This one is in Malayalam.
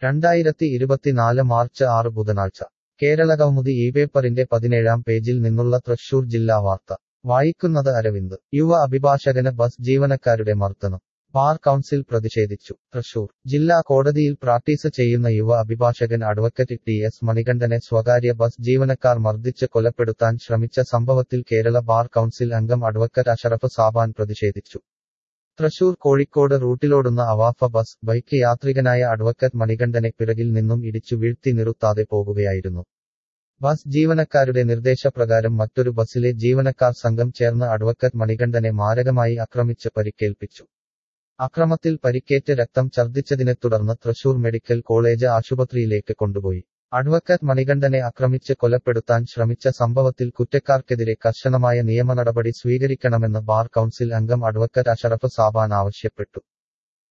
രണ്ടായിരത്തി ഇരുപത്തിനാല് മാർച്ച് ആറ് ബുധനാഴ്ച കേരളകൗമുദി ഈ പേപ്പറിന്റെ പതിനേഴാം പേജിൽ നിന്നുള്ള തൃശൂർ ജില്ലാ വാർത്ത വായിക്കുന്നത് അരവിന്ദ് യുവ അഭിഭാഷകന് ബസ് ജീവനക്കാരുടെ മർദ്ദനം ബാർ കൗൺസിൽ പ്രതിഷേധിച്ചു തൃശൂർ ജില്ലാ കോടതിയിൽ പ്രാക്ടീസ് ചെയ്യുന്ന യുവ അഭിഭാഷകൻ അഡ്വക്കറ്റ് ടി എസ് മണികണ്ഠനെ സ്വകാര്യ ബസ് ജീവനക്കാർ മർദ്ദിച്ച് കൊലപ്പെടുത്താൻ ശ്രമിച്ച സംഭവത്തിൽ കേരള ബാർ കൗൺസിൽ അംഗം അഡ്വക്കറ്റ് അഷറഫ് സാബാൻ പ്രതിഷേധിച്ചു തൃശൂർ കോഴിക്കോട് റൂട്ടിലോടുന്ന അവാഫ ബസ് ബൈക്ക് യാത്രികനായ അഡ്വക്കറ്റ് മണികണ്ഠനെ പിറകിൽ നിന്നും ഇടിച്ചു വീഴ്ത്തി നിർത്താതെ പോകുകയായിരുന്നു ബസ് ജീവനക്കാരുടെ നിർദ്ദേശപ്രകാരം മറ്റൊരു ബസ്സിലെ ജീവനക്കാർ സംഘം ചേർന്ന് അഡ്വക്കറ്റ് മണികണ്ഠനെ മാരകമായി ആക്രമിച്ച് പരിക്കേൽപ്പിച്ചു അക്രമത്തിൽ പരിക്കേറ്റ് രക്തം ഛർദ്ദിച്ചതിനെ തുടർന്ന് തൃശൂർ മെഡിക്കൽ കോളേജ് ആശുപത്രിയിലേക്ക് കൊണ്ടുപോയി അഡ്വക്കറ്റ് മണികണ്ഠനെ ആക്രമിച്ച് കൊലപ്പെടുത്താൻ ശ്രമിച്ച സംഭവത്തിൽ കുറ്റക്കാർക്കെതിരെ കർശനമായ നിയമ നടപടി സ്വീകരിക്കണമെന്ന് ബാർ കൗൺസിൽ അംഗം അഡ്വക്കറ്റ് അഷറഫ് സാബാൻ ആവശ്യപ്പെട്ടു